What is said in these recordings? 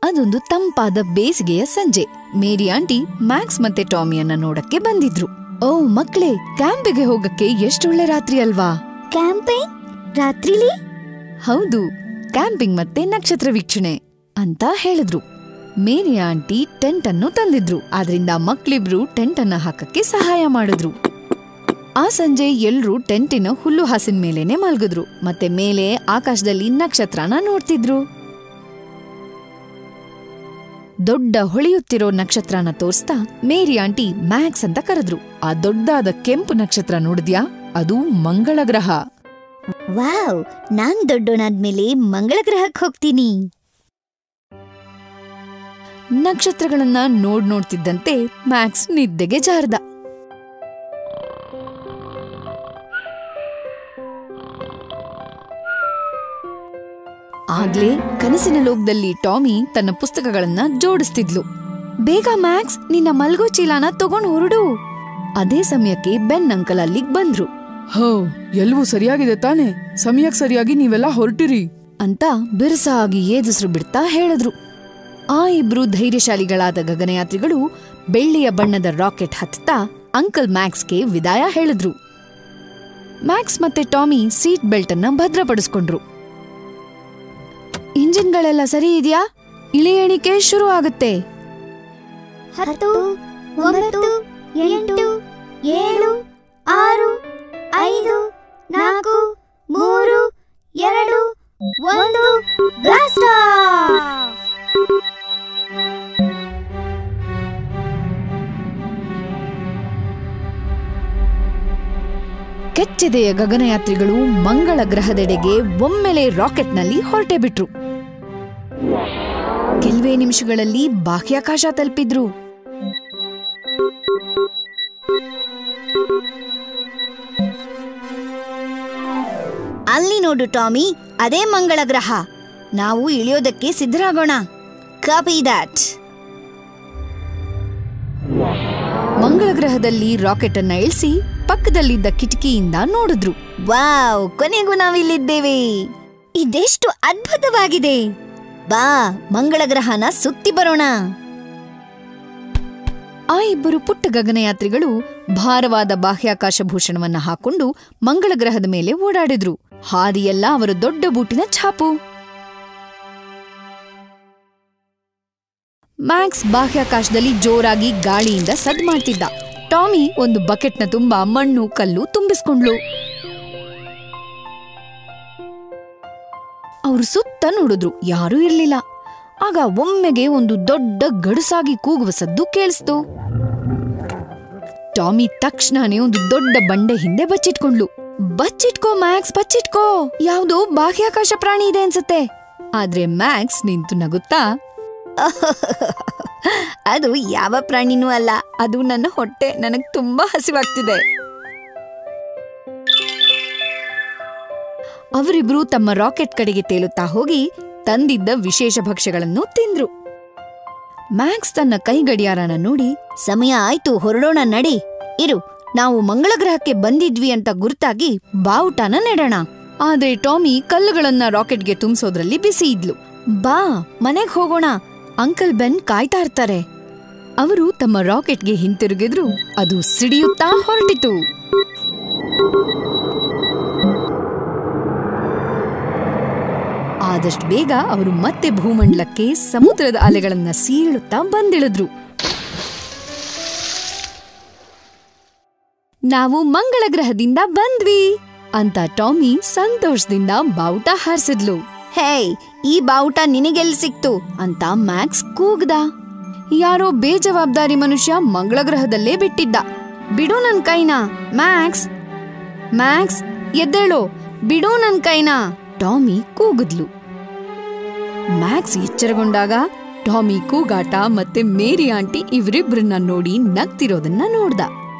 ಅದೊಂದು ತಂಪಾದ ಬೇಸಿಗೆಯ ಸಂಜೆ ಮೇರಿ ಆಂಟಿ ಮ್ಯಾಕ್ಸ್ ಮತ್ತೆ ಟಾಮಿಯನ್ನ ನೋಡಕ್ಕೆ ಬಂದಿದ್ರು ಓ ಮಕ್ಳೇ ಕ್ಯಾಂಪಿಗೆ ಹೋಗಕ್ಕೆ ಎಷ್ಟೊಳ್ಳೆ ರಾತ್ರಿ ಅಲ್ವಾ ಕ್ಯಾಂಪಿಂಗ್ ರಾತ್ರಿಲಿ ಹೌದು ಕ್ಯಾಂಪಿಂಗ್ ಮತ್ತೆ ನಕ್ಷತ್ರ ವೀಕ್ಷಣೆ ಅಂತ ಹೇಳಿದ್ರು ಮೇರಿ ಆಂಟಿ ಟೆಂಟ್ ಅನ್ನು ತಂದಿದ್ರು ಆದ್ರಿಂದ ಮಕ್ಳಿಬ್ರು ಟೆಂಟ್ ಅನ್ನ ಹಾಕಕ್ಕೆ ಸಹಾಯ ಮಾಡಿದ್ರು ಆ ಸಂಜೆ ಎಲ್ರೂ ಟೆಂಟಿನ ಹುಲ್ಲು ಹಾಸಿನ ಮೇಲೇನೆ ಮಲ್ಗಿದ್ರು ಮತ್ತೆ ಮೇಲೆ ಆಕಾಶದಲ್ಲಿ ನಕ್ಷತ್ರನ ನೋಡ್ತಿದ್ರು ದೊಡ್ಡ ಹೊಳೆಯುತ್ತಿರೋ ನಕ್ಷತ್ರನ ತೋರಿಸ್ತಾ ಮೇರಿ ಆಂಟಿ ಮ್ಯಾಕ್ಸ್ ಅಂತ ಕರೆದ್ರು ಆ ದೊಡ್ಡದಾದ ಕೆಂಪು ನಕ್ಷತ್ರ ನೋಡಿದ್ಯಾ ಅದು ಮಂಗಳ ಗ್ರಹ ವಾವ್ ನಾನ್ ದೊಡ್ಡೋನಾದ್ಮೇಲೆ ಮಂಗಳ ಗ್ರಹಕ್ಕೆ ಹೋಗ್ತೀನಿ ನಕ್ಷತ್ರಗಳನ್ನ ನೋಡ್ ನೋಡ್ತಿದ್ದಂತೆ ಮ್ಯಾಕ್ಸ್ ನಿದ್ದೆಗೆ ಜಾರ್ದ ಆಗ್ಲೇ ಕನಸಿನ ಲೋಕದಲ್ಲಿ ಟಾಮಿ ತನ್ನ ಪುಸ್ತಕಗಳನ್ನ ಜೋಡಿಸ್ತಿದ್ಲು ಬೇಗ ಮ್ಯಾಕ್ಸ್ ನಿನ್ನ ಮಲ್ಗೋ ಚೀಲಾನ ತಗೊಂಡ್ ಹೊರಡು ಅದೇ ಸಮಯಕ್ಕೆ ಬೆನ್ ಅಂಕಲ್ ಅಲ್ಲಿಗ್ ಬಂದ್ರು ಹೋ ಎಲ್ಲವೂ ಸರಿಯಾಗಿದೆ ತಾನೆ ಸಮಯಕ್ಕೆ ಸರಿಯಾಗಿ ನೀವೆಲ್ಲ ಹೊರಟಿರಿ ಅಂತ ಬಿರುಸಾಗಿ ಏದಿಸ್ರು ಬಿಡ್ತಾ ಹೇಳಿದ್ರು ಆ ಇಬ್ರು ಧೈರ್ಯಶಾಲಿಗಳಾದ ಗಗನಯಾತ್ರಿಗಳು ಬೆಳ್ಳಿಯ ಬಣ್ಣದ ರಾಕೆಟ್ ಹತ್ತಾ ಅಂಕಲ್ ಮ್ಯಾಕ್ಸ್ಗೆ ವಿದಾಯ ಹೇಳಿದ್ರು ಮ್ಯಾಕ್ಸ್ ಮತ್ತೆ ಟಾಮಿ ಸೀಟ್ ಬೆಲ್ಟ್ ಅನ್ನ ಭದ್ರಪಡಿಸ್ಕೊಂಡ್ರು ಇಂಜಿನ್ಗಳೆಲ್ಲ ಸರಿ ಇದೆಯಾ ಇಳಿ ಎಣಿಕೆ ಶುರು ಆಗುತ್ತೆ ಹತ್ತು ಒಂಬತ್ತು ಎಂಟು ಏಳು ಆರು ಐದು ನಾಲ್ಕು ಮೂರು ಎರಡು ಒಂದು ಬ್ಲಾಸ್ಟ್ ಕೆಚ್ಚೆದೆಯ ಗಗನಯಾತ್ರಿಗಳು ಮಂಗಳ ಗ್ರಹದೆಡೆಗೆ ಒಮ್ಮೆಲೆ ರಾಕೆಟ್ನಲ್ಲಿ ಹೊರಟೆ ಬಿಟ್ರು ಕೆಲವೇ ನಿಮಿಷಗಳಲ್ಲಿ ಬಾಹ್ಯಾಕಾಶ ತಲುಪಿದ್ರು ಅಲ್ಲಿ ನೋಡು ಟಾಮಿ ಅದೇ ಮಂಗಳ ಗ್ರಹ ನಾವು ಇಳಿಯೋದಕ್ಕೆ ಸಿದ್ಧರಾಗೋಣ ಕಾಪಿ ದಾಟ್ ಮಂಗಳ ಗ್ರಹದಲ್ಲಿ ರಾಕೆಟ್ ಅನ್ನ ಇಳಿಸಿ ಪಕ್ಕದಲ್ಲಿದ್ದ ಕಿಟಕಿಯಿಂದ ನೋಡಿದ್ರು ವಾವ್ ಕೊನೆಗೂ ನಾವಿಲ್ಲಿದ್ದೇವೆ ಇದೆಷ್ಟು ಅದ್ಭುತವಾಗಿದೆ ಬಾ ಮಂಗಳ ಗ್ರಹನ ಸುತ್ತಿ ಬರೋಣ ಆ ಇಬ್ಬರು ಪುಟ್ಟ ಗಗನಯಾತ್ರಿಗಳು ಭಾರವಾದ ಬಾಹ್ಯಾಕಾಶ ಭೂಷಣವನ್ನ ಹಾಕೊಂಡು ಮಂಗಳ ಗ್ರಹದ ಮೇಲೆ ಓಡಾಡಿದ್ರು ಹಾದಿಯೆಲ್ಲ ಅವರ ದೊಡ್ಡ ಬೂಟಿನ ಛಾಪು ಮ್ಯಾಕ್ಸ್ ಬಾಹ್ಯಾಕಾಶದಲ್ಲಿ ಜೋರಾಗಿ ಗಾಳಿಯಿಂದ ಸದ್ ಮಾಡ್ತಿದ್ದ ಟಾಮಿ ಒಂದು ಬಕೆಟ್ನ ತುಂಬಾ ಮಣ್ಣು ಕಲ್ಲು ತುಂಬಿಸ್ಕೊಂಡ್ಲು ಅವರು ಸುತ್ತ ನೋಡಿದ್ರು ಯಾರೂ ಇರ್ಲಿಲ್ಲ ಆಗ ಒಮ್ಮೆಗೆ ಒಂದು ದೊಡ್ಡ ಗಡುಸಾಗಿ ಕೂಗುವ ಸದ್ದು ಕೇಳಿಸ್ತು ಟಾಮಿ ತಕ್ಷಣನೇ ಒಂದು ದೊಡ್ಡ ಬಂಡೆ ಹಿಂದೆ ಬಚ್ಚಿಟ್ಕೊಂಡ್ಲು ಬಚ್ಚಿಟ್ಕೋ ಮ್ಯಾಕ್ಸ್ ಬಚ್ಚಿಟ್ಕೋ ಯಾವ್ದೋ ಬಾಹ್ಯಾಕಾಶ ಪ್ರಾಣಿ ಇದೆ ಅನ್ಸತ್ತೆ ಆದ್ರೆ ಮ್ಯಾಕ್ಸ್ ನಿಂತು ನಗುತ್ತಾ ಅದು ಯಾವ ಪ್ರಾಣಿನೂ ಅಲ್ಲ ಅದು ನನ್ನ ಹೊಟ್ಟೆ ನನಗ್ ತುಂಬಾ ಹಸಿವಾಗ್ತಿದೆ ಅವರಿಬ್ರು ತಮ್ಮ ರಾಕೆಟ್ ಕಡೆಗೆ ತೇಲುತ್ತಾ ಹೋಗಿ ತಂದಿದ್ದ ವಿಶೇಷ ಭಕ್ಷ್ಯಗಳನ್ನು ತಿಂದ್ರು ಮ್ಯಾಕ್ಸ್ ತನ್ನ ಕೈ ಗಡಿಯಾರನ ನೋಡಿ ಸಮಯ ಆಯ್ತು ಹೊರಡೋಣ ನಡಿ ಇರು ನಾವು ಮಂಗಳ ಗ್ರಹಕ್ಕೆ ಬಂದಿದ್ವಿ ಅಂತ ಗುರ್ತಾಗಿ ಬಾವುಟನ ನೆಡೋಣ ಆದ್ರೆ ಟಾಮಿ ಕಲ್ಲುಗಳನ್ನ ರಾಕೆಟ್ಗೆ ತುಂಬಿಸೋದ್ರಲ್ಲಿ ಬಿಸಿ ಇದ್ಲು ಬಾ ಮನೆಗ್ ಹೋಗೋಣ ಅಂಕಲ್ ಬೆನ್ ಕಾಯ್ತಾ ಇರ್ತಾರೆ ಅವರು ತಮ್ಮ ರಾಕೆಟ್ಗೆ ಹಿಂತಿರುಗಿದ್ರು ಅದು ಸಿಡಿಯುತ್ತಾ ಹೊರಟಿತು ಆದಷ್ಟು ಬೇಗ ಅವರು ಮತ್ತೆ ಭೂಮಂಡಲಕ್ಕೆ ಸಮುದ್ರದ ಅಲೆಗಳನ್ನ ಸೀಳುತ್ತಾ ಬಂದಿಳಿದ್ರು ನಾವು ಮಂಗಳ ಗ್ರಹದಿಂದ ಬಂದ್ವಿ ಅಂತ ಟಾಮಿ ಸಂತೋಷದಿಂದ ಬಾವುಟ ಹಾರಿಸಿದ್ಲು ಹೇಯ್ ಈ ಬಾವುಟ ನಿನಗೆಲ್ ಸಿಕ್ತು ಅಂತ ಮ್ಯಾಕ್ಸ್ ಕೂಗ್ದ ಯಾರೋ ಬೇಜವಾಬ್ದಾರಿ ಮನುಷ್ಯ ಮಂಗಳ ಗ್ರಹದಲ್ಲೇ ಬಿಟ್ಟಿದ್ದ ಬಿಡು ನನ್ ಕೈನ ಮ್ಯಾಕ್ಸ್ ಮ್ಯಾಕ್ಸ್ ಎದ್ದೇಳು ಬಿಡು ನನ್ ಕೈನ ಟಾಮಿ ಕೂಗಿದ್ಲು ಮ್ಯಾಕ್ಸ್ ಎಚ್ಚರಗೊಂಡಾಗ ಟಾಮಿ ಕೂಗಾಟ ಮತ್ತೆ ಮೇರಿ ಆಂಟಿ ಇವರಿಬ್ರನ್ನ ನೋಡಿ ನಗ್ತಿರೋದನ್ನ ನೋಡ್ದ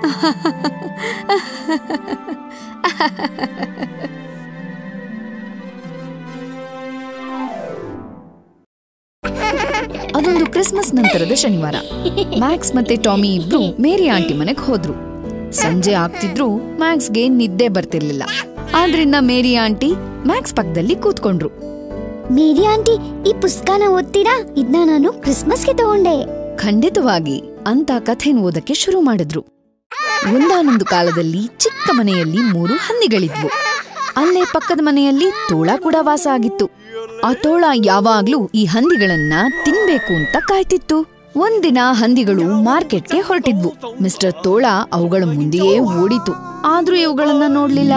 ಅದೊಂದು ಕ್ರಿಸ್ಮಸ್ ನಂತರದ ಶನಿವಾರ ಮ್ಯಾಕ್ಸ್ ಮತ್ತೆ ಟಾಮಿ ಇಬ್ರು ಮೇರಿ ಆಂಟಿ ಮನೆಗ್ ಹೋದ್ರು ಸಂಜೆ ಆಗ್ತಿದ್ರು ಮ್ಯಾಕ್ಸ್ಗೆ ನಿದ್ದೆ ಬರ್ತಿರ್ಲಿಲ್ಲ ಆದ್ರಿಂದ ಮೇರಿ ಆಂಟಿ ಮ್ಯಾಕ್ಸ್ ಪಕ್ಕದಲ್ಲಿ ಕೂತ್ಕೊಂಡ್ರು ಮೇರಿ ಆಂಟಿ ಈ ಪುಸ್ತಕನ ಓದ್ತೀರಾ ಇದನ್ನ ನಾನು ಕ್ರಿಸ್ಮಸ್ಗೆ ತಗೊಂಡೆ ಖಂಡಿತವಾಗಿ ಅಂತ ಕಥೆನ ಓದಕ್ಕೆ ಶುರು ಮಾಡಿದ್ರು ಒಂದಾನೊಂದು ಕಾಲದಲ್ಲಿ ಚಿಕ್ಕ ಮನೆಯಲ್ಲಿ ಮೂರು ಹಂದಿಗಳಿದ್ವು ಅಲ್ಲೇ ಪಕ್ಕದ ಮನೆಯಲ್ಲಿ ತೋಳ ಕೂಡ ವಾಸ ಆಗಿತ್ತು ಆ ತೋಳ ಯಾವಾಗ್ಲೂ ಈ ಹಂದಿಗಳನ್ನ ತಿನ್ಬೇಕು ಅಂತ ಕಾಯ್ತಿತ್ತು ಒಂದಿನ ಹಂದಿಗಳು ಮಾರ್ಕೆಟ್ಗೆ ಹೊರಟಿದ್ವು ಮಿಸ್ಟರ್ ತೋಳ ಅವುಗಳ ಮುಂದೆಯೇ ಓಡಿತು ಆದ್ರೂ ಇವುಗಳನ್ನ ನೋಡ್ಲಿಲ್ಲ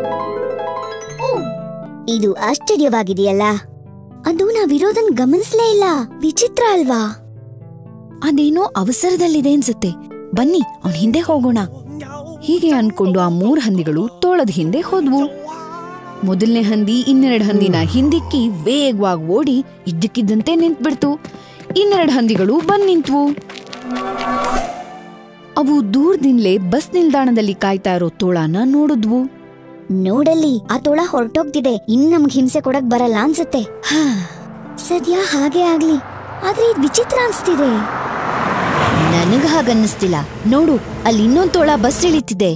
ಇದು ಆಶ್ಚರ್ಯವಾಗಿದೆಯಲ್ಲ ಅದು ನಾವಿರೋದನ್ ಗಮನಿಸ್ಲೇ ಇಲ್ಲ ವಿಚಿತ್ರ ಅಲ್ವಾ ಅದೇನೋ ಅವಸರದಲ್ಲಿದೆ ಅನ್ಸುತ್ತೆ ಬನ್ನಿ ಅವನ್ ಹಿಂದೆ ಹೋಗೋಣ ಹೀಗೆ ಅನ್ಕೊಂಡು ಆ ಮೂರ್ ಹಂದಿಗಳು ತೋಳದ ಹಿಂದೆ ಹೋದ್ವು ಮೊದಲನೇ ಹಂದಿ ಇನ್ನೆರಡು ಹಂದಿನ ಹಿಂದಿಕ್ಕಿ ವೇಗವಾಗಿ ಓಡಿ ಇದ್ದಕ್ಕಿದ್ದಂತೆ ನಿಂತ್ಬಿಡ್ತು ಇನ್ನೆರಡು ಹಂದಿಗಳು ಬಂದ್ ನಿಂತ್ವು ಅವು ದೂರದಿಂದಲೇ ಬಸ್ ನಿಲ್ದಾಣದಲ್ಲಿ ಕಾಯ್ತಾ ಇರೋ ತೋಳನ ನೋಡಿದ್ವು ನೋಡಲ್ಲಿ ಆ ತೋಳ ಹೊರಟೋಗ್ತಿದೆ ಇನ್ ನಮ್ಗ್ ಹಿಂಸೆ ಕೊಡಕ್ ಬರಲ್ಲ ಅನ್ಸುತ್ತೆ ಹಾ, ಸದ್ಯ ಹಾಗೆ ಆಗ್ಲಿ ಆದ್ರೆ ಇದ್ ವಿಚಿತ್ರ ಅನ್ಸ್ತಿದೆ ನನಗ ಹಾಗನ್ನಿಸ್ತಿಲ್ಲ ನೋಡು ಅಲ್ಲಿ ಇನ್ನೊಂದ್ ತೋಳ ಬಸ್ ಇಳಿತಿದೆ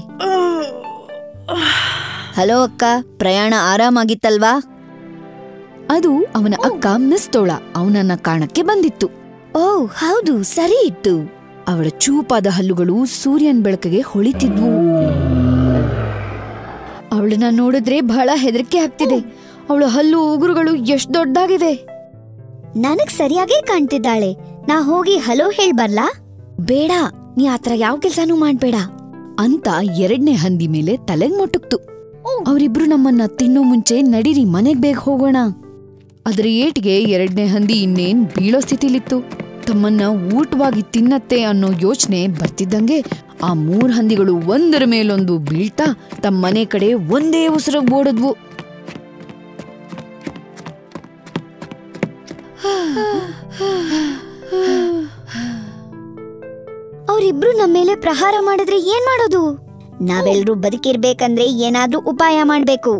ಹಲೋ ಅಕ್ಕ ಪ್ರಯಾಣ ಆರಾಮಾಗಿತ್ತಲ್ವಾ ಅದು ಅವನ ಅಕ್ಕ ಮಿಸ್ ತೋಳ ಅವನನ್ನ ಕಾಣಕ್ಕೆ ಬಂದಿತ್ತು ಓ ಹೌದು ಸರಿ ಇತ್ತು ಅವಳ ಚೂಪಾದ ಹಲ್ಲುಗಳು ಸೂರ್ಯನ್ ಬೆಳಕಿಗೆ ಹೊಳಿತಿದ್ವು ಅವಳನ್ನ ನೋಡಿದ್ರೆ ಬಹಳ ಹೆದರಿಕೆ ಆಗ್ತಿದೆ ಅವಳ ಹಲ್ಲು ಉಗುರುಗಳು ಎಷ್ಟ್ ದೊಡ್ಡದಾಗಿವೆ ನನಗ್ ಸರಿಯಾಗೇ ಕಾಣ್ತಿದ್ದಾಳೆ ನಾ ಹೋಗಿ ಹಲೋ ಹೇಳ್ ಬರ್ಲಾ ಬೇಡ ನೀ ಆತರ ಯಾವ ಕೆಲ್ಸಾನೂ ಮಾಡ್ಬೇಡ ಅಂತ ಎರಡನೇ ಹಂದಿ ಮೇಲೆ ತಲೆಗ್ ಮೊಟಕ್ತು ಅವರಿಬ್ರು ನಮ್ಮನ್ನ ತಿನ್ನೋ ಮುಂಚೆ ನಡೀರಿ ಮನೆಗ್ ಬೇಗ ಹೋಗೋಣ ಅದರ ಏಟಿಗೆ ಎರಡನೇ ಹಂದಿ ಇನ್ನೇನ್ ಬೀಳೋ ಸ್ಥಿತಿಲಿತ್ತು ತಮ್ಮನ್ನ ಊಟವಾಗಿ ತಿನ್ನತ್ತೆ ಅನ್ನೋ ಯೋಚನೆ ಬರ್ತಿದ್ದಂಗೆ ಆ ಮೂರ್ ಹಂದಿಗಳು ಒಂದರ ಮೇಲೊಂದು ಬೀಳ್ತಾ ತಮ್ಮ ಮನೆ ಕಡೆ ಒಂದೇ ಉಸಿರಾಗ್ ಓಡದ್ವು ಅವ್ರಿಬ್ರು ನಮ್ಮ ಮೇಲೆ ಪ್ರಹಾರ ಮಾಡಿದ್ರೆ ಏನ್ ಮಾಡೋದು ನಾವೆಲ್ರೂ ಬದುಕಿರ್ಬೇಕಂದ್ರೆ ಏನಾದ್ರೂ ಉಪಾಯ ಮಾಡ್ಬೇಕು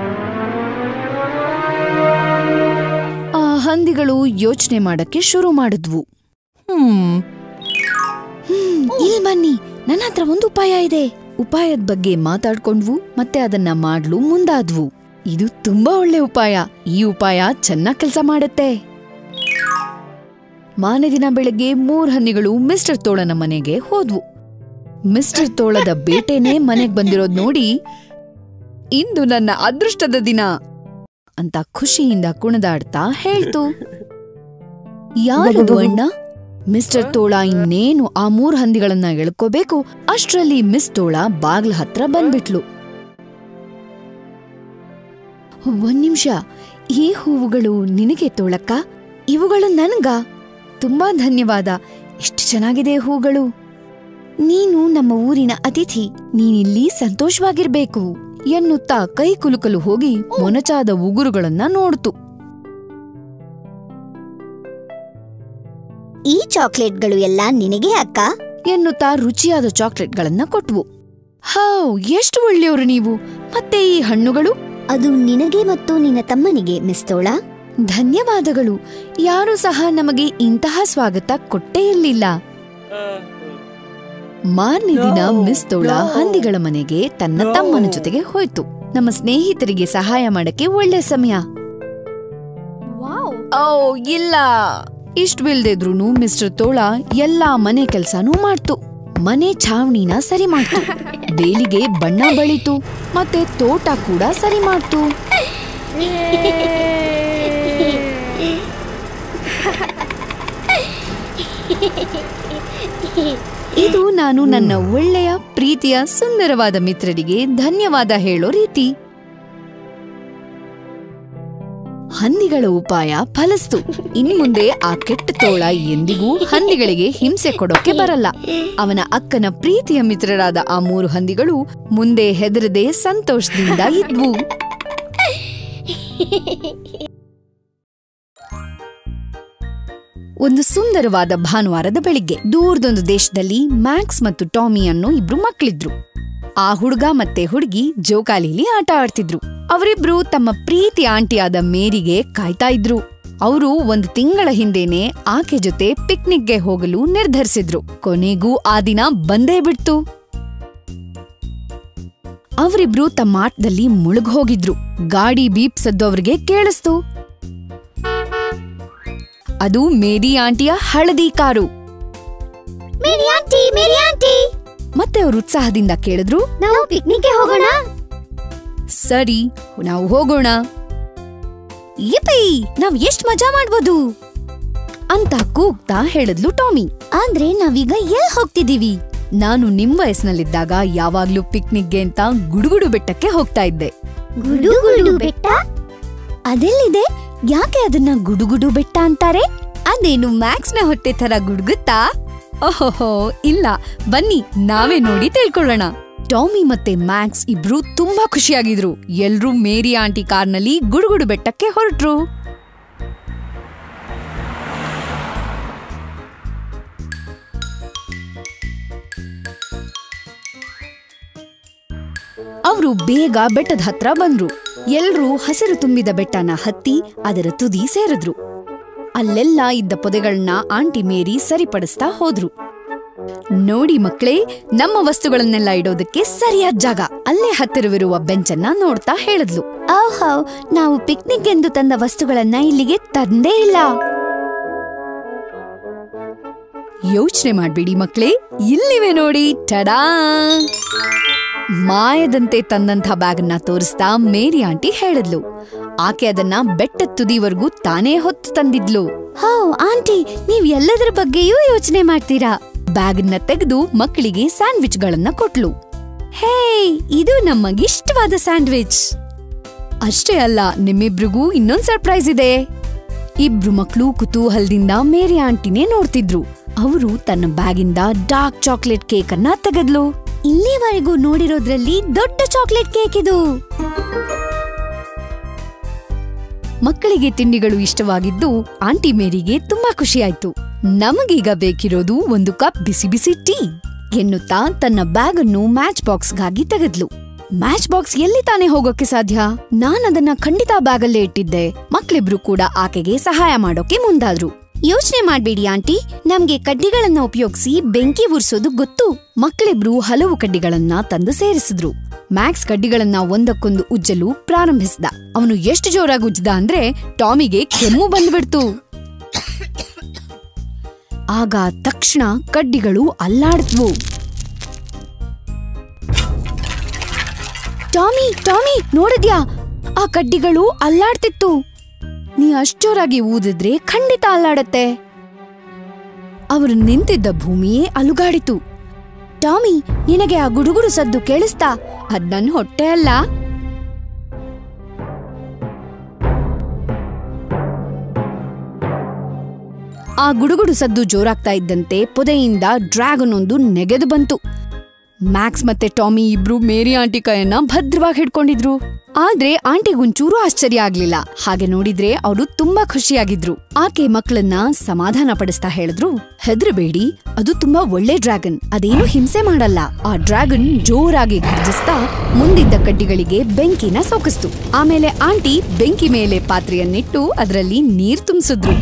ಆ ಹಂದಿಗಳು ಯೋಚನೆ ಮಾಡಕ್ಕೆ ಶುರು ಮಾಡಿದ್ವು ಹ್ಮ್ ಹ್ಮ್, ಇಲ್ ಬನ್ನಿ ನನ್ನ ಹತ್ರ ಒಂದು ಉಪಾಯ ಇದೆ ಉಪಾಯದ ಬಗ್ಗೆ ಮಾತಾಡ್ಕೊಂಡ್ವು ಮತ್ತೆ ಅದನ್ನ ಮಾಡ್ಲು ಮುಂದಾದ್ವು ಇದು ತುಂಬಾ ಒಳ್ಳೆ ಉಪಾಯ ಈ ಉಪಾಯ ಚೆನ್ನಾಗ್ ಕೆಲಸ ಮಾಡುತ್ತೆ ಮಾನೆ ದಿನ ಬೆಳಗ್ಗೆ ಮೂರ್ ಹಂದಿಗಳು ಮಿಸ್ಟರ್ ತೋಳನ ಮನೆಗೆ ಹೋದ್ವು ಮಿಸ್ಟರ್ ತೋಳದ ಬೇಟೆನೇ ಮನೆಗ್ ಬಂದಿರೋದ್ ನೋಡಿ ಇಂದು ನನ್ನ ಅದೃಷ್ಟದ ದಿನ ಅಂತ ಖುಷಿಯಿಂದ ಕುಣಿದಾಡ್ತಾ ಹೇಳ್ತು ಯಾರದು ಅಣ್ಣ ಮಿಸ್ಟರ್ ತೋಳ ಇನ್ನೇನು ಆ ಮೂರ್ ಹಂದಿಗಳನ್ನ ಎಳ್ಕೋಬೇಕು ಅಷ್ಟ್ರಲ್ಲಿ ಮಿಸ್ ತೋಳ ಬಾಗ್ಲ ಹತ್ರ ಬಂದ್ಬಿಟ್ಲು ಒಂದ್ ನಿಮಿಷ ಈ ಹೂವುಗಳು ನಿನಗೆ ತೋಳಕ್ಕ ಇವುಗಳು ನನ್ಗ ತುಂಬಾ ಧನ್ಯವಾದ ಎಷ್ಟು ಚೆನ್ನಾಗಿದೆ ಹೂಗಳು ನೀನು ನಮ್ಮ ಊರಿನ ಅತಿಥಿ ನೀನಿಲ್ಲಿ ಸಂತೋಷವಾಗಿರ್ಬೇಕು ಎನ್ನುತ್ತಾ ಕೈ ಕುಲುಕಲು ಹೋಗಿ ಮೊನಚಾದ ಉಗುರುಗಳನ್ನ ನೋಡ್ತು ಈ ಚಾಕ್ಲೇಟ್ಗಳು ಎಲ್ಲ ನಿನಗೆ ಅಕ್ಕ ಎನ್ನುತ್ತಾ ರುಚಿಯಾದ ಚಾಕ್ಲೇಟ್ಗಳನ್ನ ಕೊಟ್ವು ಹೌ ಎಷ್ಟು ಒಳ್ಳೆಯವರು ನೀವು ಮತ್ತೆ ಈ ಹಣ್ಣುಗಳು ಅದು ನಿನಗೆ ಮತ್ತು ನಿನ್ನ ತಮ್ಮನಿಗೆ ಮಿಸ್ ತೋಳ ಧನ್ಯವಾದಗಳು ಯಾರೂ ಸಹ ನಮಗೆ ಇಂತಹ ಸ್ವಾಗತ ಕೊಟ್ಟೇ ಇರಲಿಲ್ಲ ಮಾರನೇ ದಿನ ಮಿಸ್ ತೋಳ ಹಂದಿಗಳ ಮನೆಗೆ ತನ್ನ ತಮ್ಮನ ಜೊತೆಗೆ ಹೋಯ್ತು ನಮ್ಮ ಸ್ನೇಹಿತರಿಗೆ ಸಹಾಯ ಮಾಡಕ್ಕೆ ಒಳ್ಳೆ ಸಮಯ ಓ ಇಲ್ಲ ಇಷ್ಟವಿಲ್ದಿದ್ರೂನು ಮಿಸ್ಟರ್ ತೋಳ ಎಲ್ಲಾ ಮನೆ ಕೆಲ್ಸಾನೂ ಮಾಡ್ತು ಮನೆ ಛಾವಣಿನ ಸರಿ ಮಾಡ್ತು ಬೇಲಿಗೆ ಬಣ್ಣ ಬಳಿತು ಮತ್ತೆ ತೋಟ ಕೂಡ ಸರಿ ಮಾಡ್ತು ಇದು ನಾನು ನನ್ನ ಒಳ್ಳೆಯ ಪ್ರೀತಿಯ ಸುಂದರವಾದ ಮಿತ್ರರಿಗೆ ಧನ್ಯವಾದ ಹೇಳೋ ರೀತಿ ಹಂದಿಗಳ ಉಪಾಯ ಫಲಿಸ್ತು ಇನ್ಮುಂದೆ ಆ ಕೆಟ್ಟ ತೋಳ ಎಂದಿಗೂ ಹಂದಿಗಳಿಗೆ ಹಿಂಸೆ ಕೊಡೋಕೆ ಬರಲ್ಲ ಅವನ ಅಕ್ಕನ ಪ್ರೀತಿಯ ಮಿತ್ರರಾದ ಆ ಮೂರು ಹಂದಿಗಳು ಮುಂದೆ ಹೆದರದೆ ಸಂತೋಷದಿಂದ ಇದ್ವು ಒಂದು ಸುಂದರವಾದ ಭಾನುವಾರದ ಬೆಳಿಗ್ಗೆ ದೂರದೊಂದು ದೇಶದಲ್ಲಿ ಮ್ಯಾಕ್ಸ್ ಮತ್ತು ಟಾಮಿ ಅನ್ನೋ ಇಬ್ರು ಮಕ್ಳಿದ್ರು ಆ ಹುಡುಗ ಮತ್ತೆ ಹುಡುಗಿ ಜೋಕಾಲಿಲಿ ಆಟ ಆಡ್ತಿದ್ರು ಅವರಿಬ್ರು ತಮ್ಮ ಪ್ರೀತಿ ಆಂಟಿಯಾದ ಮೇರಿಗೆ ಕಾಯ್ತಾ ಇದ್ರು ಅವರು ಒಂದು ತಿಂಗಳ ಹಿಂದೆನೆ ಆಕೆ ಜೊತೆ ಪಿಕ್ನಿಕ್ಗೆ ಹೋಗಲು ನಿರ್ಧರಿಸಿದ್ರು ಕೊನೆಗೂ ಆ ದಿನ ಬಂದೇ ಬಿಡ್ತು ಅವರಿಬ್ರು ತಮ್ಮ ಆಟದಲ್ಲಿ ಮುಳುಗ್ ಹೋಗಿದ್ರು ಗಾಡಿ ಬೀಪ್ ಸದ್ದು ಅವ್ರಿಗೆ ಕೇಳಿಸ್ತು ಅದು ಮೇರಿ ಆಂಟಿಯ ಹಳದಿ car Mary aunty Mary aunty ಮತ್ತೆ ಅವರು ಉತ್ಸಾಹದಿಂದ ಕೇಳಿದ್ರು ನಾವು ಪಿಕ್ನಿಕ್ಗೆ ಹೋಗೋಣ ಸರಿ ನಾವು ಹೋಗೋಣ yippee! ನಾವ್ ಎಷ್ಟ್ ಮಜಾ ಮಾಡ್ಬೋದು ಅಂತ ಕೂಗ್ತಾ ಹೇಳಿದ್ಲು ಟಾಮಿ ಆದ್ರೆ ನಾವೀಗ ಎಲ್ ಹೋಗ್ತಿದೀವಿ ನಾನು ನಿಮ್ ವಯಸ್ಸಿನಲ್ಲಿದ್ದಾಗ ಯಾವಾಗ್ಲೂ ಪಿಕ್ನಿಕ್ಗೆ ಅಂತ ಗುಡುಗುಡು ಬೆಟ್ಟಕ್ಕೆ ಹೋಗ್ತಾ ಇದ್ದೆ ಗುಡು ಗುಡು ಬೆಟ್ಟ ಅದೆಲ್ಲಿದೆ ಯಾಕೆ ಅದನ್ನ ಗುಡುಗುಡು ಬೆಟ್ಟ ಅಂತಾರೆ ಅದೇನು ಮ್ಯಾಕ್ಸ್ನ ಹೊಟ್ಟೆ ತರ ಗುಡುಗುತ್ತಾ ಓಹೋಹೋ ಇಲ್ಲ ಬನ್ನಿ ನಾವೇ ನೋಡಿ ತಿಳ್ಕೊಳ್ಳೋಣ ಟಾಮಿ ಮತ್ತೆ ಮ್ಯಾಕ್ಸ್ ಇಬ್ರು ತುಂಬಾ ಖುಷಿಯಾಗಿದ್ರು ಎಲ್ರೂ ಮೇರಿ ಆಂಟಿ ಕಾರ್ನಲ್ಲಿ ಗುಡುಗುಡು ಬೆಟ್ಟಕ್ಕೆ ಹೊರಟ್ರು ಅವರು ಬೇಗ ಬೆಟ್ಟದ ಹತ್ರ ಬಂದ್ರು ಎಲ್ರೂ ಹಸಿರು ತುಂಬಿದ ಬೆಟ್ಟನ ಹತ್ತಿ ಅದರ ತುದಿ ಸೇರಿದ್ರು ಅಲ್ಲೆಲ್ಲ ಇದ್ದ ಪೊದೆಗಳನ್ನ ಆಂಟಿ ಮೇರಿ ಸರಿಪಡಿಸ್ತಾ ಹೋದ್ರು ನೋಡಿ ಮಕ್ಕಳೇ ನಮ್ಮ ವಸ್ತುಗಳನ್ನೆಲ್ಲ ಇಡೋದಕ್ಕೆ ಸರಿಯಾದ ಜಾಗ ಅಲ್ಲೇ ಹತ್ತಿರವಿರುವ ಬೆಂಚನ್ನ ನೋಡ್ತಾ ಹೇಳಿದ್ಲು ಓಹೋ ನಾವು ಪಿಕ್ನಿಕ್ ಎಂದು ತಂದ ವಸ್ತುಗಳನ್ನ ಇಲ್ಲಿಗೆ ತಂದೇ ಇಲ್ಲ ಯೋಚನೆ ಮಾಡ್ಬೇಡಿ ಮಕ್ಳೇ ಇಲ್ಲಿವೆ ನೋಡಿ ಟಡಾ ಮಾಯದಂತೆ ತಂದಂಥ ಬ್ಯಾಗನ್ನ ತೋರಿಸ್ತಾ ಮೇರಿ ಆಂಟಿ ಹೇಳಿದ್ಲು ಆಕೆ ಅದನ್ನ ಬೆಟ್ಟದ ತುದಿವರೆಗೂ ತಾನೇ ಹೊತ್ತು ತಂದಿದ್ಲು ಹೋ ಆಂಟಿ ನೀವ್ ಎಲ್ಲದರ ಬಗ್ಗೆಯೂ ಯೋಚನೆ ಮಾಡ್ತೀರಾ ಬ್ಯಾಗನ್ನ ತೆಗೆದು ಮಕ್ಕಳಿಗೆ ಸ್ಯಾಂಡ್ವಿಚ್ಗಳನ್ನ ಕೊಟ್ಲು ಹೇ ಇದು ನಮಗಿಷ್ಟವಾದ ಸ್ಯಾಂಡ್ವಿಚ್ ಅಷ್ಟೇ ಅಲ್ಲ ನಿಮ್ಮಿಬ್ರಿಗೂ ಇನ್ನೊಂದ್ ಸರ್ಪ್ರೈಸ್ ಇದೆ ಇಬ್ರು ಮಕ್ಕಳು ಕುತೂಹಲದಿಂದ ಮೇರಿ ಆಂಟಿನೇ ನೋಡ್ತಿದ್ರು ಅವರು ತನ್ನ ಬ್ಯಾಗಿಂದ ಡಾರ್ಕ್ ಚಾಕ್ಲೇಟ್ ಕೇಕ್ ಅನ್ನ ತೆಗೆದ್ಲು ಇಲ್ಲಿವರೆಗೂ ನೋಡಿರೋದ್ರಲ್ಲಿ ದೊಡ್ಡ ಚಾಕ್ಲೇಟ್ ಕೇಕ್ ಇದು ಮಕ್ಕಳಿಗೆ ತಿಂಡಿಗಳು ಇಷ್ಟವಾಗಿದ್ದು ಆಂಟಿ ಮೇರಿಗೆ ತುಂಬಾ ಖುಷಿಯಾಯ್ತು ನಮಗೀಗ ಬೇಕಿರೋದು ಒಂದು ಕಪ್ ಬಿಸಿ ಬಿಸಿ ಟೀ ಎನ್ನುತ್ತಾ ತನ್ನ ಬ್ಯಾಗ್ ಅನ್ನು ಮ್ಯಾಚ್ ಬಾಕ್ಸ್ಗಾಗಿ ತೆಗೆದ್ಲು ಮ್ಯಾಚ್ ಬಾಕ್ಸ್ ಎಲ್ಲಿ ತಾನೇ ಹೋಗೋಕೆ ಸಾಧ್ಯ ನಾನದನ್ನ ಖಂಡಿತ ಬ್ಯಾಗಲ್ಲೇ ಇಟ್ಟಿದ್ದೆ ಮಕ್ಳಿಬ್ರು ಕೂಡ ಆಕೆಗೆ ಸಹಾಯ ಮಾಡೋಕೆ ಮುಂದಾದ್ರು ಯೋಚನೆ ಮಾಡ್ಬೇಡಿ ಆಂಟಿ ನಮ್ಗೆ ಕಡ್ಡಿಗಳನ್ನ ಉಪಯೋಗಿಸಿ ಬೆಂಕಿ ಉರ್ಸೋದು ಗೊತ್ತು ಮಕ್ಕಳಿಬ್ರು ಹಲವು ಕಡ್ಡಿಗಳನ್ನ ತಂದು ಸೇರಿಸಿದ್ರು ಮ್ಯಾಕ್ಸ್ ಕಡ್ಡಿಗಳನ್ನ ಒಂದಕ್ಕೊಂದು ಉಜ್ಜಲು ಪ್ರಾರಂಭಿಸಿದ ಅವನು ಎಷ್ಟು ಜೋರಾಗಿ ಉಜ್ಜದ ಅಂದ್ರೆ ಟಾಮಿಗೆ ಕೆಮ್ಮು ಬಂದ್ಬಿಡ್ತು ಆಗ ತಕ್ಷಣ ಕಡ್ಡಿಗಳು ಅಲ್ಲಾಡ್ತ್ವು ಟಾಮಿ ಟಾಮಿ ನೋಡಿದ್ಯಾ ಆ ಕಡ್ಡಿಗಳು ಅಲ್ಲಾಡ್ತಿತ್ತು ನೀ ಅಷ್ಟೋರಾಗಿ ಊದಿದ್ರೆ ಖಂಡಿತ ಅಲ್ಲಾಡತ್ತೆ ಅವರು ನಿಂತಿದ್ದ ಭೂಮಿಯೇ ಅಲುಗಾಡಿತು ಟಾಮಿ ನಿನಗೆ ಆ ಗುಡುಗುಡು ಸದ್ದು ಕೇಳಿಸ್ತಾ ಅದ್ ನನ್ ಹೊಟ್ಟೆ ಅಲ್ಲ ಆ ಗುಡುಗುಡು ಸದ್ದು ಜೋರಾಗ್ತಾ ಇದ್ದಂತೆ ಪೊದೆಯಿಂದ ಡ್ರ್ಯಾಗನ್ ಒಂದು ನೆಗೆದು ಬಂತು ಮ್ಯಾಕ್ಸ್ ಮತ್ತೆ ಟಾಮಿ ಇಬ್ರು ಮೇರಿ ಆಂಟಿ ಕೈಯನ್ನ ಭದ್ರವಾಗಿ ಹಿಡ್ಕೊಂಡಿದ್ರು ಆದ್ರೆ ಆಂಟಿಗೊಂಚೂರು ಆಶ್ಚರ್ಯ ಆಗ್ಲಿಲ್ಲ ಹಾಗೆ ನೋಡಿದ್ರೆ ಅವರು ತುಂಬಾ ಖುಷಿಯಾಗಿದ್ರು ಆಕೆ ಮಕ್ಕಳನ್ನ ಸಮಾಧಾನ ಪಡಿಸ್ತಾ ಹೇಳಿದ್ರು ಹೆದ್ರಬೇಡಿ ಅದು ತುಂಬಾ ಒಳ್ಳೆ ಡ್ರ್ಯಾಗನ್ ಅದೇನು ಹಿಂಸೆ ಮಾಡಲ್ಲ ಆ ಡ್ರ್ಯಾಗನ್ ಜೋರಾಗಿ ಗರ್ಜಿಸ್ತಾ ಮುಂದಿದ್ದ ಕಡ್ಡಿಗಳಿಗೆ ಬೆಂಕಿನ ಸೋಕಿಸ್ತು ಆಮೇಲೆ ಆಂಟಿ ಬೆಂಕಿ ಮೇಲೆ ಪಾತ್ರೆಯನ್ನಿಟ್ಟು ಅದರಲ್ಲಿ ನೀರ್ ತುಂಬಿಸಿದ್ರು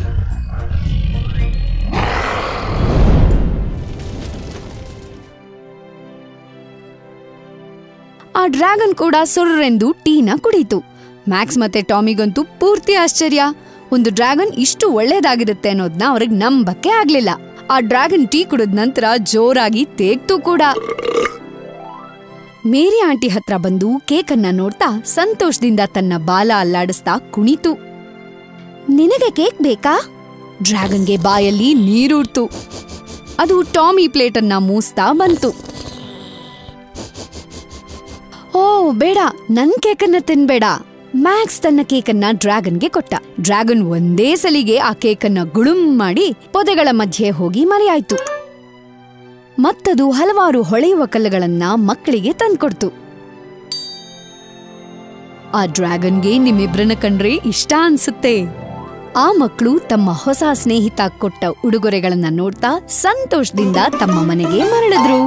ಆ ಡ್ರ್ಯಾಗನ್ ಕೂಡ ಸುರ್ರೆಂದು ಟೀನ ಕುಡೀತು ಮ್ಯಾಕ್ಸ್ ಮತ್ತೆ ಟಾಮಿಗಂತೂ ಪೂರ್ತಿ ಆಶ್ಚರ್ಯ ಒಂದು ಡ್ರ್ಯಾಗನ್ ಇಷ್ಟು ಒಳ್ಳೇದಾಗಿರುತ್ತೆ ಅನ್ನೋದನ್ನ ಅವ್ರಿಗೆ ನಂಬಕ್ಕೆ ಆಗ್ಲಿಲ್ಲ ಆ ಡ್ರ್ಯಾಗನ್ ಟೀ ಕುಡಿದ ನಂತರ ಜೋರಾಗಿ ತೇಗ್ತು ಕೂಡ ಮೇರಿ ಆಂಟಿ ಹತ್ರ ಬಂದು ಕೇಕನ್ನ ನೋಡ್ತಾ ಸಂತೋಷದಿಂದ ತನ್ನ ಬಾಲ ಅಲ್ಲಾಡಿಸ್ತಾ ಕುಣಿತು ನಿನಗೆ ಕೇಕ್ ಬೇಕಾ ಡ್ರ್ಯಾಗನ್ಗೆ ಬಾಯಲ್ಲಿ ನೀರೂಡ್ತು ಅದು ಟಾಮಿ ಪ್ಲೇಟನ್ನ ಮೂಸ್ತಾ ಬಂತು ಓ ಬೇಡ ನನ್ ಕೇಕನ್ನ ತಿನ್ಬೇಡ ಮ್ಯಾಕ್ಸ್ ತನ್ನ ಕೇಕನ್ನ ಡ್ರ್ಯಾಗನ್ಗೆ ಕೊಟ್ಟ ಡ್ರ್ಯಾಗನ್ ಒಂದೇ ಸಲಿಗೆ ಆ ಕೇಕನ್ನ ಗುಳುಂ ಮಾಡಿ ಪೊದೆಗಳ ಮಧ್ಯೆ ಹೋಗಿ ಮರೆಯಾಯ್ತು ಮತ್ತದು ಹಲವಾರು ಹೊಳೆಯುವ ಕಲ್ಲುಗಳನ್ನ ಮಕ್ಕಳಿಗೆ ತಂದ್ಕೊಡ್ತು ಆ ಡ್ರ್ಯಾಗನ್ಗೆ ನಿಮ್ಮಿಬ್ರನ್ನ ಕಂಡ್ರೆ ಇಷ್ಟ ಅನ್ಸುತ್ತೆ ಆ ಮಕ್ಕಳು ತಮ್ಮ ಹೊಸ ಸ್ನೇಹಿತ ಕೊಟ್ಟ ಉಡುಗೊರೆಗಳನ್ನ ನೋಡ್ತಾ ಸಂತೋಷದಿಂದ ತಮ್ಮ ಮನೆಗೆ ಮರಳಿದ್ರು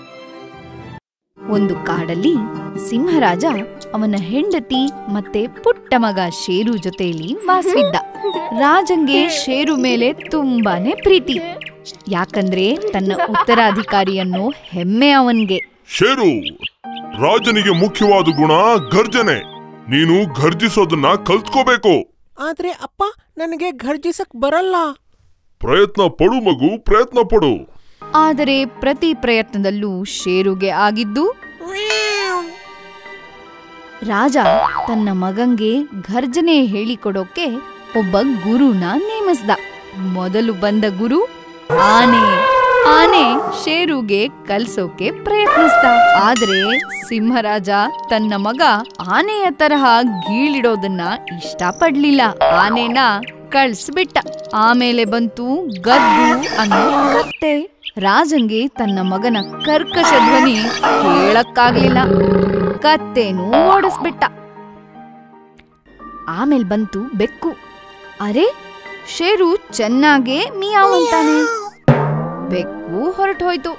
ಒಂದು ಕಾಡಲ್ಲಿ ಸಿಂಹರಾಜ ಅವನ ಹೆಂಡತಿ ಮತ್ತೆ ಪುಟ್ಟ ಮಗ ಶೇರು ಜೊತೆಯಲ್ಲಿ ವಾಸವಿದ್ದ ರಾಜಂಗೆ ಶೇರು ಮೇಲೆ ತುಂಬಾನೇ ಪ್ರೀತಿ ಯಾಕಂದ್ರೆ ತನ್ನ ಉತ್ತರಾಧಿಕಾರಿಯನ್ನು ಹೆಮ್ಮೆ ಅವನ್ಗೆ ಶೇರು ರಾಜನಿಗೆ ಮುಖ್ಯವಾದ ಗುಣ ಗರ್ಜನೆ ನೀನು ಗರ್ಜಿಸೋದನ್ನ ಕಲ್ತ್ಕೋಬೇಕು ಆದ್ರೆ ಅಪ್ಪ ನನಗೆ ಘರ್ಜಿಸಕ್ ಬರಲ್ಲ ಪ್ರಯತ್ನ ಪಡು ಮಗು ಪ್ರಯತ್ನ ಪಡು ಆದರೆ ಪ್ರತಿ ಪ್ರಯತ್ನದಲ್ಲೂ ಶೇರುಗೆ ಆಗಿದ್ದು ರಾಜ ತನ್ನ ಮಗಂಗೆ ಘರ್ಜನೆ ಹೇಳಿಕೊಡೋಕೆ ಒಬ್ಬ ಗುರುನ ನೇಮಿಸ್ದ ಮೊದಲು ಬಂದ ಗುರು ಆನೆ ಆನೆ ಶೇರುಗೆ ಕಲ್ಸೋಕೆ ಪ್ರಯತ್ನಿಸ್ದ ಆದ್ರೆ ಸಿಂಹರಾಜ ತನ್ನ ಮಗ ಆನೆಯ ತರಹ ಗೀಳಿಡೋದನ್ನ ಇಷ್ಟಪಡ್ಲಿಲ್ಲ ಆನೆನ ಕಳ್ಸ್ಬಿಟ್ಟ ಆಮೇಲೆ ಬಂತು ಗದ್ದು ಅನ್ನೋ ಕತ್ತೆ ರಾಜಂಗೆ ತನ್ನ ಮಗನ ಕರ್ಕಶ ಧ್ವನಿ ಕೇಳಕ್ಕಾಗ್ಲಿಲ್ಲ ಕತ್ತೇನು ಓಡಿಸ್ಬಿಟ್ಟ ಆಮೇಲೆ ಬಂತು ಬೆಕ್ಕು ಅರೆ ಶೇರು ಚೆನ್ನಾಗೇ ಮಿಯಾವ್ ಅಂತಾನೆ ಬೆಕ್ಕು ಹೊರಟೋಯ್ತು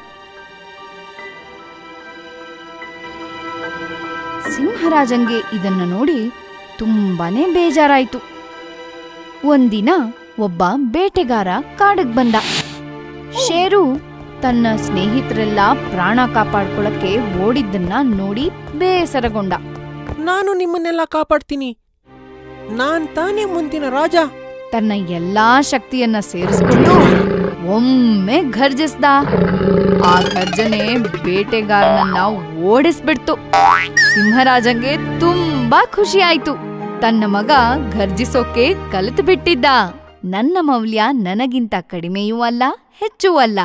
ಸಿಂಹರಾಜಂಗೆ ಇದನ್ನ ನೋಡಿ ತುಂಬಾನೇ ಬೇಜಾರಾಯ್ತು ಒಂದಿನ ಒಬ್ಬ ಬೇಟೆಗಾರ ಕಾಡಿಗ್ ಬಂದ ಶೇರು ತನ್ನ ಸ್ನೇಹಿತರೆಲ್ಲ ಪ್ರಾಣ ಕಾಪಾಡ್ಕೊಳಕ್ಕೆ ಓಡಿದ್ದನ್ನ ನೋಡಿ ಬೇಸರಗೊಂಡ ನಾನು ನಿಮ್ಮನ್ನೆಲ್ಲ ಕಾಪಾಡ್ತೀನಿ ನಾನ್ ತಾನೇ ಮುಂದಿನ ರಾಜ ತನ್ನ ಎಲ್ಲಾ ಶಕ್ತಿಯನ್ನ ಸೇರಿಸ್ಕೊಂಡು ಒಮ್ಮೆ ಘರ್ಜಿಸ್ದ ಆ ಘರ್ಜನೆ ಬೇಟೆಗಾರನನ್ನ ಓಡಿಸ್ಬಿಡ್ತು ಸಿಂಹರಾಜಂಗೆ ತುಂಬಾ ಖುಷಿ ಆಯ್ತು ತನ್ನ ಮಗ ಘರ್ಜಿಸೋಕೆ ಕಲಿತು ಬಿಟ್ಟಿದ್ದ ನನ್ನ ಮೌಲ್ಯ ನನಗಿಂತ ಕಡಿಮೆಯೂ ಅಲ್ಲ ಹೆಚ್ಚೂ ಅಲ್ಲ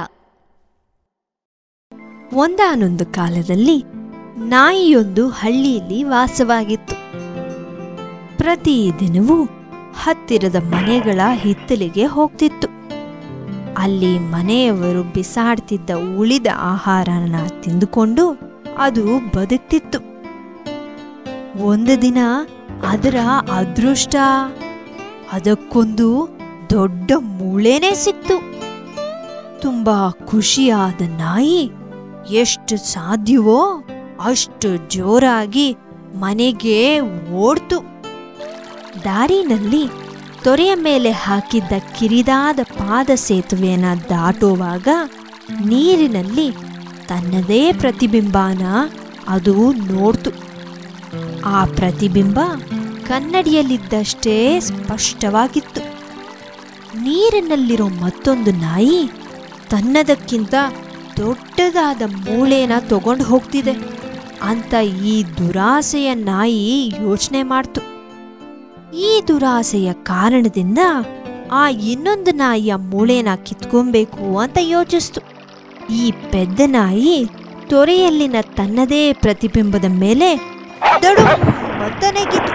ಒಂದಾನೊಂದು ಕಾಲದಲ್ಲಿ ನಾಯಿಯೊಂದು ಹಳ್ಳಿಯಲ್ಲಿ ವಾಸವಾಗಿತ್ತು ಪ್ರತಿದಿನವೂ ಹತ್ತಿರದ ಮನೆಗಳ ಹಿತ್ತಲಿಗೆ ಹೋಗ್ತಿತ್ತು ಅಲ್ಲಿ ಮನೆಯವರು ಬಿಸಾಡ್ತಿದ್ದ ಉಳಿದ ಆಹಾರನ ತಿಂದುಕೊಂಡು ಅದು ಬದುಕ್ತಿತ್ತು ಒಂದು ದಿನ ಅದರ ಅದೃಷ್ಟ ಅದಕ್ಕೊಂದು ದೊಡ್ಡ ಮೂಳೆನೇ ಸಿಕ್ತು ತುಂಬಾ ಖುಷಿಯಾದ ನಾಯಿ ಎಷ್ಟು ಸಾಧ್ಯವೋ ಅಷ್ಟು ಜೋರಾಗಿ ಮನೆಗೆ ಓಡ್ತು ದಾರಿನಲ್ಲಿ ತೊರೆಯ ಮೇಲೆ ಹಾಕಿದ್ದ ಕಿರಿದಾದ ಪಾದ ಸೇತುವೆಯನ್ನ ದಾಟುವಾಗ ನೀರಿನಲ್ಲಿ ತನ್ನದೇ ಪ್ರತಿಬಿಂಬನ ಅದು ನೋಡ್ತು ಆ ಪ್ರತಿಬಿಂಬ ಕನ್ನಡಿಯಲ್ಲಿದ್ದಷ್ಟೇ ಸ್ಪಷ್ಟವಾಗಿತ್ತು ನೀರಿನಲ್ಲಿರೋ ಮತ್ತೊಂದು ನಾಯಿ ತನ್ನದಕ್ಕಿಂತ ದೊಡ್ಡದಾದ ಮೂಳೆನ ತಗೊಂಡು ಹೋಗ್ತಿದೆ ಅಂತ ಈ ದುರಾಸೆಯ ನಾಯಿ ಯೋಚನೆ ಮಾಡ್ತು ಈ ದುರಾಸೆಯ ಕಾರಣದಿಂದ ಆ ಇನ್ನೊಂದು ನಾಯಿಯ ಮೂಳೆನ ಕಿತ್ಕೊಬೇಕು ಅಂತ ಯೋಚಿಸ್ತು ಈ ಪೆದ್ದ ನಾಯಿ ತೊರೆಯಲ್ಲಿನ ತನ್ನದೇ ಪ್ರತಿಬಿಂಬದ ಮೇಲೆ ದಡು ಅಂತ ನೆಗೆತು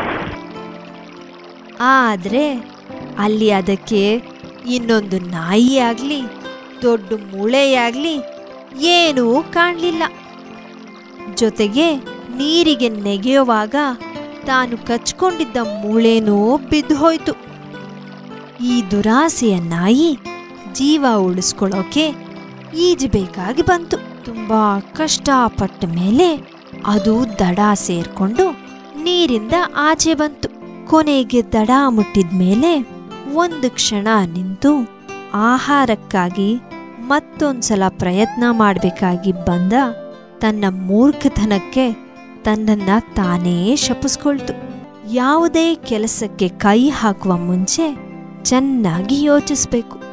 ಆದ್ರೆ ಅಲ್ಲಿ ಅದಕ್ಕೆ ಇನ್ನೊಂದು ನಾಯಿ ಆಗ್ಲಿ ದೊಡ್ಡ ಮೂಳೆಯಾಗ್ಲಿ ಏನೂ ಕಾಣಲಿಲ್ಲ ಜೊತೆಗೆ ನೀರಿಗೆ ನೆಗೆಯುವಾಗ ತಾನು ಕಚ್ಕೊಂಡಿದ್ದ ಮೂಳೆನೂ ಬಿದ್ದು ಹೋಯ್ತು ಈ ದುರಾಸೆಯ ನಾಯಿ ಜೀವ ಉಳಿಸ್ಕೊಳ್ಳೋಕೆ ಈಜಬೇಕಾಗಿ ಬಂತು ತುಂಬಾ ಕಷ್ಟಪಟ್ಟ ಮೇಲೆ ಅದು ದಡ ಸೇರ್ಕೊಂಡು ನೀರಿಂದ ಆಚೆ ಬಂತು ಕೊನೆಗೆ ದಡ ಮುಟ್ಟಿದ ಮೇಲೆ ಒಂದು ಕ್ಷಣ ನಿಂತು ಆಹಾರಕ್ಕಾಗಿ ಮತ್ತೊಂದ್ಸಲ ಪ್ರಯತ್ನ ಮಾಡಬೇಕಾಗಿ ಬಂದ ತನ್ನ ಮೂರ್ಖತನಕ್ಕೆ ತನ್ನನ್ನ ತಾನೇ ಶಪಿಸ್ಕೊಳ್ತು ಯಾವುದೇ ಕೆಲಸಕ್ಕೆ ಕೈ ಹಾಕುವ ಮುಂಚೆ ಚೆನ್ನಾಗಿ ಯೋಚಿಸ್ಬೇಕು